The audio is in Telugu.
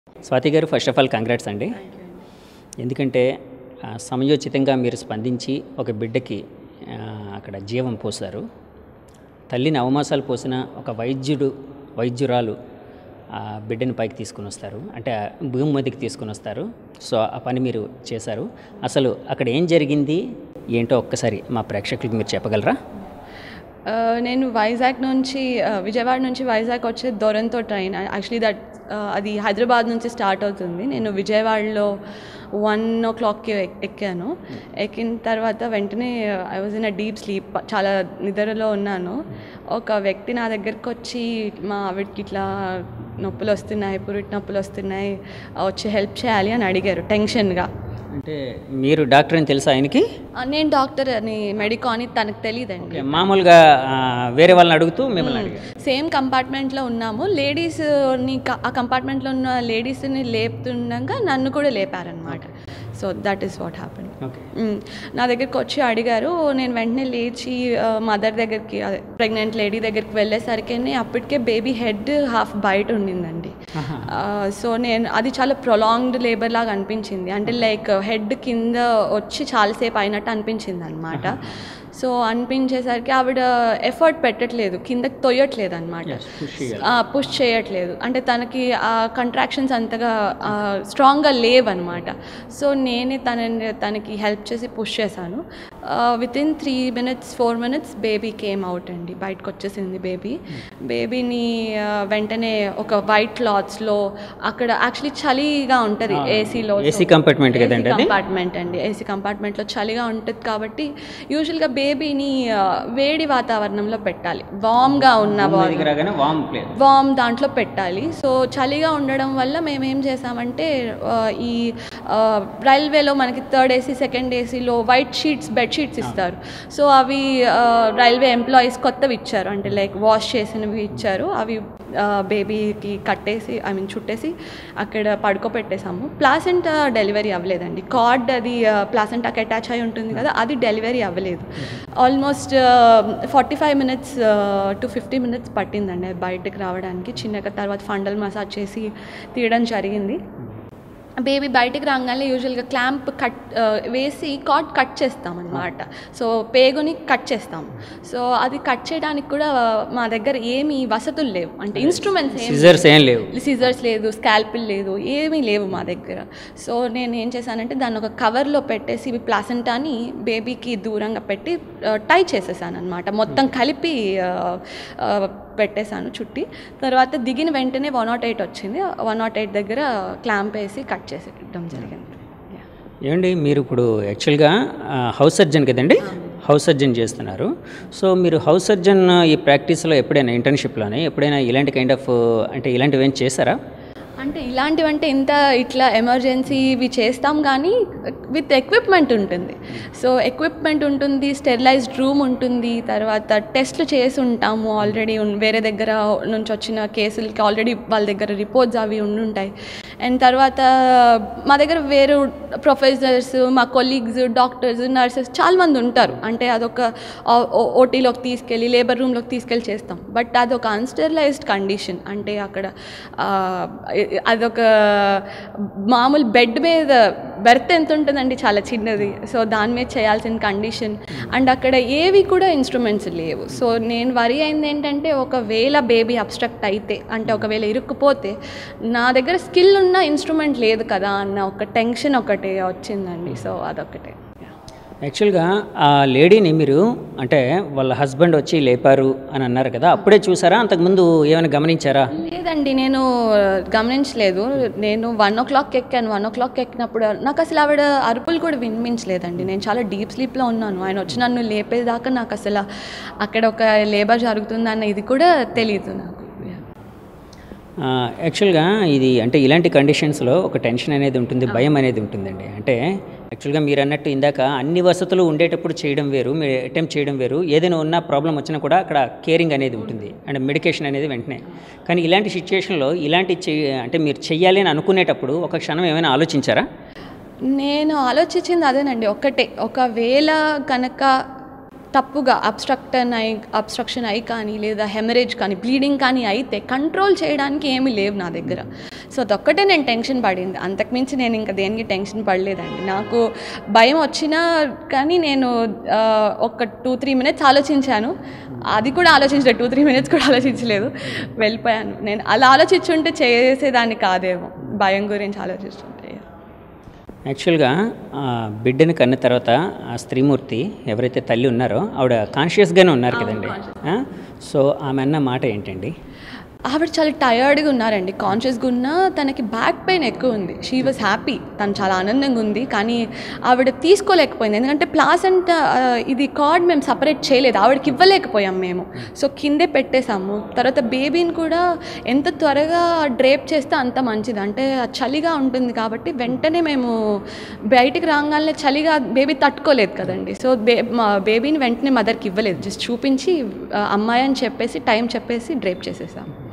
స్వాతి గారు ఫస్ట్ ఆఫ్ ఆల్ కంగ్రాట్స్ అండి ఎందుకంటే ఆ, సమయోచితంగా మీరు స్పందించి ఒక బిడ్డకి ఆ, అక్కడ జీవం పోసారు తల్లిని అవమాసాలు పోసిన ఒక వైద్యుడు వైద్యురాలు ఆ బిడ్డని పైకి తీసుకుని వస్తారు అంటే ఆ భూమి మీదకి తీసుకుని వస్తారు సో ఆ పని మీరు చేశారు అసలు అక్కడ ఏం జరిగింది ఏంటో ఒక్కసారి మా ప్రేక్షకులకి మీరు చెప్పగలరా ఆ, నేను వైజాగ్ నుంచి ఆ, విజయవాడ నుంచి వైజాగ్ వచ్చే దొరంతో ట్రైన్ యాక్చువల్లీ దట్ అది హైదరాబాద్ నుంచి స్టార్ట్ అవుతుంది నేను విజయవాడలో వన్ ఓ క్లాక్కి ఎక్కాను ఎక్కిన తర్వాత వెంటనే I was in a deep sleep చాలా నిద్రలో ఉన్నాను ఒక వ్యక్తి నా దగ్గరికి వచ్చి మా ఆవిడకి ఇట్లా నొప్పులు వస్తున్నాయి పురిటి నొప్పులు వస్తున్నాయి వచ్చి హెల్ప్ చేయాలి అని అడిగారు టెన్షన్గా అంటే మీరు డాక్టర్ అని తెలుసా ఆయనకి ఆ, నేను డాక్టర్ అని మెడికో అని తనకు తెలియదండి మామూలుగా ఆ, వేరే వాళ్ళని అడుగుతూ మిమ్మల్ని అడిగారు సేమ్ కంపార్ట్మెంట్లో ఉన్నాము లేడీస్ని ఆ కంపార్ట్మెంట్లో ఉన్న లేడీస్ని లేపుతుండగా నన్ను కూడా లేపారనమాట so that is what happen okay నా దగ్గరికి వచ్చి అడిగారు నేను వెంటనే లేచి మదర్ దగ్గరికి అదే ప్రెగ్నెంట్ లేడీ దగ్గరికి వెళ్ళేసరికి అప్పటికే బేబీ హెడ్ హాఫ్ బయట ఉండిందండి సో నేను అది చాలా ప్రొలాంగ్డ్ లేబర్ లాగా అనిపించింది అంటే లైక్ హెడ్ కింద వచ్చి చాలాసేపు అయినట్టు అనిపించింది అనమాట సో అనిపించేసరికి ఆవిడ ఎఫర్ట్ పెట్టట్లేదు కిందకి తొయ్యట్లేదు అనమాట పుష్ చేయట్లేదు అంటే తనకి ఆ కంట్రాక్షన్స్ అంతగా స్ట్రాంగ్గా లేవన్నమాట సో నేనే తనని తనకి హెల్ప్ చేసి పుష్ చేశాను within three minutes four minutes baby came out అండి బయటకు వచ్చేసింది బేబీ బేబీని వెంటనే ఒక వైట్ క్లాత్స్లో అక్కడ యాక్చువల్లీ చలిగా ఉంటుంది ఏసీలో ఏసీ కంపార్ట్మెంట్ కదండి అది కంపార్ట్మెంట్ అండి ఏసీ కంపార్ట్మెంట్లో చలిగా ఉంటుంది కాబట్టి యూజువల్గా బేబీని ఆ, వేడి వాతావరణంలో పెట్టాలి వామ్గా ఉన్న దగ్గర రాగానే వామ్ ప్లేస్ వామ్ దాంట్లో పెట్టాలి సో చలిగా ఉండడం వల్ల మేము ఏం చేసామంటే ఆ, ఈ ఆ, రైల్వేలో మనకి థర్డ్ ఏసీ సెకండ్ ఏసీలో వైట్ షీట్స్ బెడ్ షీట్స్ ఇస్తారు సో అవి ఆ, రైల్వే ఎంప్లాయీస్ కొత్తవి ఇచ్చారు అంటే లైక్ వాష్ చేసినవి ఇచ్చారు అవి ఆ, బేబీకి కట్టేసి ఐ మీన్ చుట్టేసి అక్కడ పడుకోబెట్టేసాము ప్లాసెంటా డెలివరీ అవ్వలేదండి కార్డ్ అది ప్లాసెంటాకి అటాచ్ అయి ఉంటుంది కదా అది డెలివరీ అవ్వలేదు almost forty five minutes to fifty minutes పట్టిందండి బయటకు రావడానికి చిన్నగా తర్వాత ఫండల్ మసాజ్ చేసి తీయడం జరిగింది బేబీ బయటికి రాగానే యూజువల్గా క్లాంప్ కట్ ఆ, వేసి కాట్ కట్ చేస్తాం అనమాట సో పేగుని కట్ చేస్తాం సో అది కట్ చేయడానికి కూడా మా దగ్గర ఏమీ వసతులు లేవు అంటే ఇన్స్ట్రుమెంట్స్ ఏమి సిజర్స్ ఏం లేవు సిజర్స్ లేదు స్కాల్పిల్ లేదు ఏమీ లేవు మా దగ్గర సో నేను ఏం చేశానంటే దాన్ని ఒక కవర్లో పెట్టేసి ఇవి ప్లాసెంటాని బేబీకి దూరంగా పెట్టి టై చేసేసాను అనమాట మొత్తం కలిపి ఆ, ఆ, పెట్టేశాను చుట్టి తర్వాత దిగిన వెంటనే వన్ నాట్ ఎయిట్ వచ్చింది వన్ నాట్ ఎయిట్ దగ్గర క్లాంప్ వేసి కట్ చేసేయడం జరిగింది Yeah. ఏమండి మీరు ఇప్పుడు యాక్చువల్గా ఆ, హౌస్ సర్జన్ కదండి హౌస్ సర్జన్ చేస్తున్నారు సో మీరు హౌస్ సర్జన్ ఈ ప్రాక్టీస్లో ఎప్పుడైనా ఇంటర్న్షిప్లోనే ఎప్పుడైనా ఇలాంటి కైండ్ ఆఫ్ అంటే ఇలాంటివి ఏం చేశారా అంటే ఇలాంటివంటే ఇంత ఇట్లా ఎమర్జెన్సీ ఇవి చేస్తాం కానీ విత్ ఎక్విప్మెంట్ ఉంటుంది సో ఎక్విప్మెంట్ ఉంటుంది స్టెరిలైజ్డ్ రూమ్ ఉంటుంది తర్వాత టెస్ట్లు చేసి ఉంటాము ఆల్రెడీ వేరే దగ్గర నుంచి వచ్చిన కేసులకి ఆల్రెడీ వాళ్ళ దగ్గర రిపోర్ట్స్ అవి ఉండుంటాయి అండ్ తర్వాత మా దగ్గర వేరే ప్రొఫెసర్స్ మా కొలీగ్స్ డాక్టర్స్ నర్సెస్ చాలామంది ఉంటారు అంటే అదొక ఓటీలోకి తీసుకెళ్ళి లేబర్ రూమ్లోకి తీసుకెళ్ళి చేస్తాం బట్ అదొక అన్స్టెరిలైజ్డ్ కండిషన్ అంటే అక్కడ ఆ, అదొక మామూలు బెడ్ మీద బెర్త్ ఎంత ఉంటుందండి చాలా చిన్నది సో దాని మీద చేయాల్సిన కండిషన్ అండ్ అక్కడ ఏవి కూడా ఇన్స్ట్రుమెంట్స్ లేవు సో నేను వరి అయింది ఏంటంటే ఒకవేళ బేబీ అబ్స్ట్రక్ట్ అయితే అంటే ఒకవేళ ఇరుక్కుపోతే నా దగ్గర స్కిల్ ఉన్న ఇన్స్ట్రుమెంట్ లేదు కదా అన్న ఒక టెన్షన్ ఒకటి వచ్చిందండి సో అదొకటే యాక్చువల్గా ఆ లేడీని మీరు అంటే వాళ్ళ హస్బెండ్ వచ్చి లేపారు అని అన్నారు కదా అప్పుడే చూసారా అంతకుముందు ఏమైనా గమనించారా లేదండి నేను గమనించలేదు నేను వన్ ఓ క్లాక్ ఎక్కాను వన్ ఓ క్లాక్ ఎక్కినప్పుడు నాకు అసలు ఆవిడ అరుపులు కూడా వినిపించలేదండి నేను చాలా డీప్ స్లీప్లో ఉన్నాను ఆయన వచ్చి నన్ను లేపేదాకా నాకు అసలు అక్కడ ఒక లేబర్ జరుగుతుందన్న ఇది కూడా తెలియదు నాకు ఆ, యాక్చువల్గా ఇది అంటే ఇలాంటి కండిషన్స్లో ఒక టెన్షన్ అనేది ఉంటుంది భయం అనేది ఉంటుందండి అంటే యాక్చువల్గా మీరు అన్నట్టు ఇందాక అన్ని వసతులు ఉండేటప్పుడు చేయడం వేరు మీరు అటెంప్ట్ చేయడం వేరు ఏదైనా ఉన్న ప్రాబ్లం వచ్చినా కూడా అక్కడ కేరింగ్ అనేది ఉంటుంది అండ్ మెడికేషన్ అనేది వెంటనే కానీ ఇలాంటి సిచ్యుయేషన్లో ఇలాంటి చెయ్య అంటే మీరు చెయ్యాలి అని అనుకునేటప్పుడు ఒక క్షణం ఏమైనా ఆలోచించారా నేను ఆలోచించింది అదేనండి ఒక్కటే ఒకవేళ కనుక తప్పుగా అబ్స్ట్రక్షన్ అయి అబ్స్ట్రక్షన్ అయి కానీ లేదా హెమరేజ్ కానీ బ్లీడింగ్ కానీ అయితే కంట్రోల్ చేయడానికి ఏమీ లేవు నా దగ్గర సో అదొక్కటే నేను టెన్షన్ పడింది అంతకుమించి నేను ఇంకా దేనికి టెన్షన్ పడలేదండి నాకు భయం వచ్చినా కానీ నేను ఆ, ఒక టూ త్రీ మినిట్స్ ఆలోచించాను అది కూడా ఆలోచించలేదు టూ త్రీ మినిట్స్ కూడా ఆలోచించలేదు వెళ్ళిపోయాను నేను అలా ఆలోచించుంటే చేసేదాన్ని కాదేమో భయం గురించి ఆలోచిస్తుంటే యాక్చువల్గా ఆ బిడ్డని కన్న తర్వాత ఆ స్త్రీమూర్తి ఎవరైతే తల్లి ఉన్నారో ఆవిడ కాన్షియస్గానే ఉన్నారు కదండి ఆ? సో ఆమె అన్న మాట ఏంటండి ఆవిడ చాలా టయర్డ్గా ఉన్నారండి కాన్షియస్గా ఉన్నా తనకి బ్యాక్ పెయిన్ ఎక్కువ ఉంది షీ వాజ్ హ్యాపీ తను చాలా ఆనందంగా ఉంది కానీ ఆవిడ తీసుకోలేకపోయింది ఎందుకంటే ప్లాస్ అంట ఇది కార్డ్ మేము సపరేట్ చేయలేదు ఆవిడకి ఇవ్వలేకపోయాం మేము సో కిందే పెట్టేశాము తర్వాత బేబీని కూడా ఎంత త్వరగా డ్రేప్ చేస్తే అంత మంచిది అంటే ఆ చలిగా ఉంటుంది కాబట్టి వెంటనే మేము బయటికి రాగానే చలిగా బేబీ తట్టుకోలేదు కదండి సో బే మా బేబీని వెంటనే మదర్కి ఇవ్వలేదు జస్ట్ చూపించి ఆ, అమ్మాయి అని చెప్పేసి టైం చెప్పేసి డ్రేప్ చేసేసాము